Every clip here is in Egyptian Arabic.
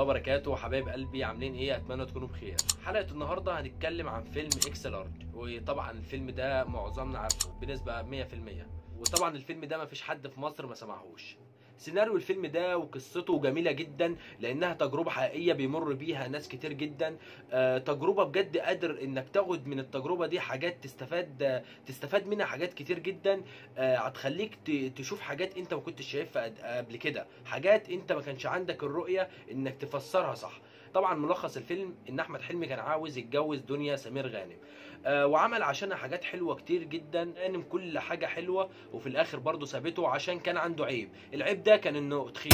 الله وبركاته حبايب قلبي عاملين ايه اتمنى تكونوا بخير حلقه النهارده هنتكلم عن فيلم اكس لارج وطبعا الفيلم ده معظمنا عارفه بنسبه 100% وطبعا الفيلم ده مفيش حد في مصر ما سمعهوش سيناريو الفيلم ده وقصته جميلة جدا لأنها تجربة حقيقية بيمر بيها ناس كتير جدا آه، تجربة بجد قادر إنك تاخد من التجربة دي حاجات تستفاد آه، تستفاد منها حاجات كتير جدا آه، هتخليك ت- تشوف حاجات أنت ما كنتش شايفها قد- قبل كده حاجات أنت ما كانش عندك الرؤية إنك تفسرها صح طبعا ملخص الفيلم ان احمد حلمي كان عاوز يتجوز دنيا سمير غانم آه وعمل عشانها حاجات حلوه كتير جدا غانم كل حاجه حلوه وفي الاخر برضه سابته عشان كان عنده عيب العيب ده كان انه تخين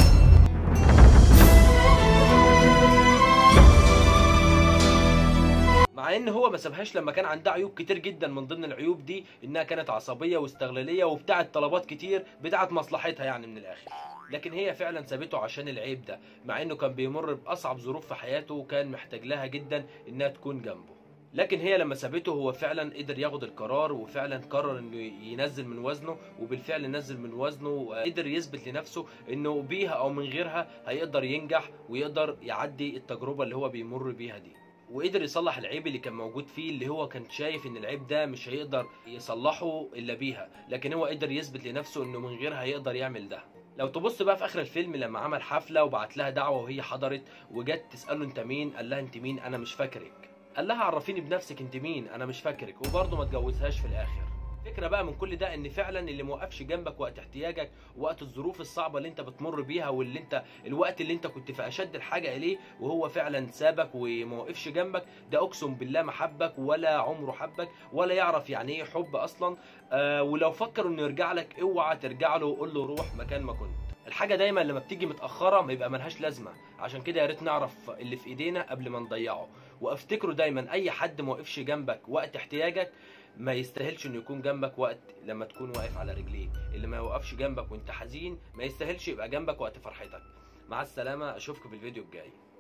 مع ان هو ما سابهاش لما كان عندها عيوب كتير جدا من ضمن العيوب دي انها كانت عصبيه واستغلاليه وبتاعت طلبات كتير بتاعت مصلحتها يعني من الاخر لكن هي فعلا سابته عشان العيب ده مع انه كان بيمر باصعب ظروف في حياته وكان محتاج لها جدا انها تكون جنبه لكن هي لما سابته هو فعلا قدر ياخد القرار وفعلا قرر انه ينزل من وزنه وبالفعل نزل من وزنه وقدر يثبت لنفسه انه بيها او من غيرها هيقدر ينجح ويقدر يعدي التجربه اللي هو بيمر بيها دي وقدر يصلح العيب اللي كان موجود فيه اللي هو كان شايف ان العيب ده مش هيقدر يصلحه الا بيها لكن هو قدر يثبت لنفسه انه من غيرها هيقدر يعمل ده لو تبص بقى في اخر الفيلم لما عمل حفله وبعت لها دعوه وهي حضرت وجت تساله انت مين قال لها انت مين انا مش فاكرك قال لها عرفيني بنفسك انت مين انا مش فاكرك وبرضه ما اتجوزهاش في الاخر الفكره بقى من كل ده ان فعلا اللي موقفش جنبك وقت احتياجك وقت الظروف الصعبه اللي انت بتمر بيها واللي انت الوقت اللي انت كنت في اشد الحاجه اليه وهو فعلا سابك وموقفش جنبك ده اقسم بالله ما حبك ولا عمره حبك ولا يعرف يعني ايه حب اصلا آه ولو فكر انه يرجع لك اوعى ترجع له وقول له روح مكان ما كنت الحاجه دايما لما بتيجي متاخره ما يبقى ملهاش لازمه عشان كده يا ريت نعرف اللي في ايدينا قبل ما نضيعه وافتكروا دايما اي حد ما وقفش جنبك وقت احتياجك ما يستاهلش انه يكون جنبك وقت لما تكون واقف على رجليه اللي ما يوقفش جنبك وانت حزين ما يستاهلش يبقى جنبك وقت فرحتك مع السلامه اشوفكم في الفيديو الجاي